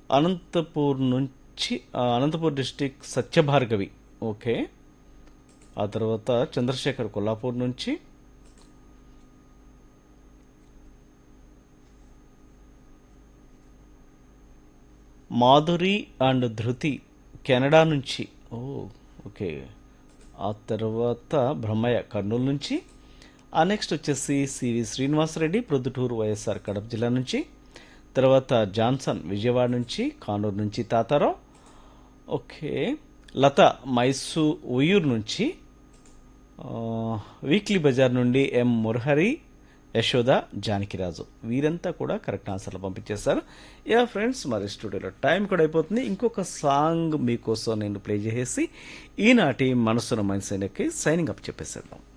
అనంతపూర్ నుంచి ఆ, Anantapur district Satya Bhargavi okay ఆ తర్వాత చంద్రశేఖర్ కొల్లాపూర్ నుంచి మాధురి అండ్ ధృతి కెనడా నుంచి ఓ ఓకే ఆ తర్వాత బ్రహ్మయ్య కర్నూలు నుంచి ఆ నెక్స్ట్ వచ్చేసి సివి శ్రీనివాసరెడ్డి ప్రొద్దుటూరు వైఎస్ఆర్ కడప జిల్లా నుంచి తర్వాత జాన్సన్ విజయవాడ నుంచి కానూరు నుంచి తాతారావు ఓకే లత మైసూ ఉయ్యూరు నుంచి ఆ, వీక్లీ బజార్ నుండి ఎం మురహరి యశోద జానకిరాజు వీరంతా కూడా కరెక్ట్ ఆన్సర్లు పంపించేశారు యా ఫ్రెండ్స్ మరి స్టూడియోలో టైం కూడా అయిపోతుంది ఇంకొక సాంగ్ మీకోసం నేను ప్లే చేసేసి ఈనాటి మనసున మనసుకి సైనింగ్ అప్ చెప్పేసేద్దాం